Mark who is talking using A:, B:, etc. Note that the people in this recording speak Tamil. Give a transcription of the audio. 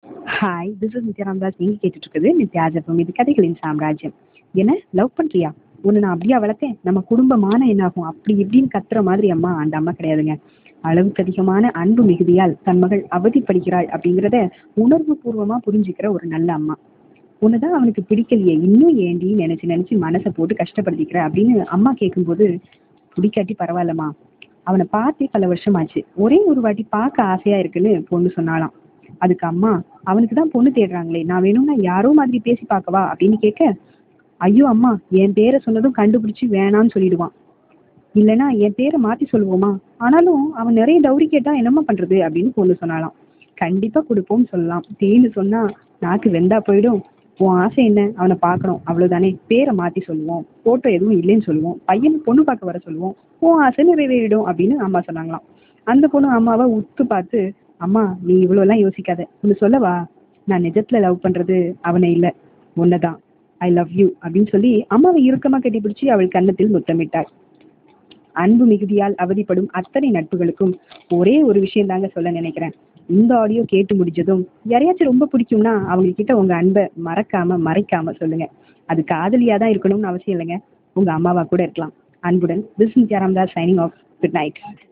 A: hi this is Nithya Ramadas நீங்கள் கேட்டுட்டு இருக்குது நித்யா ஜப்பம் இது கதைகளின் சாம்ராஜ்யம் என்ன லவ் பண்ணுறியா உன்னை நான் அப்படியா வளர்த்தேன் நம்ம குடும்பமான என்னாகும் அப்படி இப்படின்னு கத்துற மாதிரி அம்மா அந்த அம்மா கிடையாதுங்க அளவுக்கு அதிகமான அன்பு மிகுதியால் தன் மகள் அவதிப்படுகிறாள் அப்படிங்கிறத உணர்வு பூர்வமா புரிஞ்சுக்கிற ஒரு நல்ல அம்மா உன்னைதான் அவனுக்கு பிடிக்கலையே இன்னும் ஏண்டி நினைச்சு நினைச்சு மனசை போட்டு கஷ்டப்படுத்திக்கிற அப்படின்னு அம்மா கேட்கும்போது பிடிக்காட்டி பரவாயில்லம்மா அவனை பார்த்தே பல வருஷமாச்சு ஒரே ஒரு வாட்டி பார்க்க ஆசையா இருக்குன்னு பொண்ணு சொன்னாலாம் அதுக்கு அம்மா அவனுக்கு தான் பொண்ணு தேடுறாங்களே நான் வேணும்னா யாரோ மாதிரி பேசி பார்க்கவா அப்படின்னு கேட்க ஐயோ அம்மா என் பேரை சொன்னதும் கண்டுபிடிச்சு வேணாம்னு சொல்லிடுவான் இல்லைன்னா என் பேரை மாத்தி சொல்லுவோமா ஆனாலும் அவன் நிறைய டவுரி கேட்டா என்னம்மா பண்றது அப்படின்னு பொண்ணு சொன்னாலாம் கண்டிப்பா கொடுப்போம்னு சொல்லலாம் தேன்னு சொன்னா நாக்கு வெந்தா போயிடும் உன் ஆசை என்ன அவனை பார்க்கணும் அவ்வளவுதானே பேரை மாத்தி சொல்லுவோம் போட்டோ எதுவும் இல்லைன்னு சொல்லுவோம் பையன் பொண்ணு பார்க்க வர சொல்லுவோம் உன் ஆசை நிறைவேறிடும் அப்படின்னு அம்மா சொன்னாங்களாம் அந்த பொண்ணு அம்மாவை உத்து பார்த்து அம்மா நீ இவ்வளோலாம் யோசிக்காத ஒன்று சொல்லவா நான் நிஜத்துல லவ் பண்றது அவனை இல்லை உன்னைதான் ஐ லவ் யூ அப்படின்னு சொல்லி அம்மாவை இறுக்கமா கட்டிப்பிடிச்சு அவள் கன்னத்தில் முத்தமிட்டாள் அன்பு மிகுதியால் அவதிப்படும் அத்தனை நட்புகளுக்கும் ஒரே ஒரு விஷயம் தாங்க சொல்ல நினைக்கிறேன் இந்த ஆடியோ கேட்டு முடிஞ்சதும் யாரையாச்சும் ரொம்ப பிடிக்கும்னா அவங்க கிட்ட உங்க அன்பை மறக்காம மறைக்காம சொல்லுங்க அது காதலியா தான் இருக்கணும்னு அவசியம் இல்லைங்க உங்க அம்மாவா கூட இருக்கலாம் அன்புடன் this Nithya Ramdas signing off good night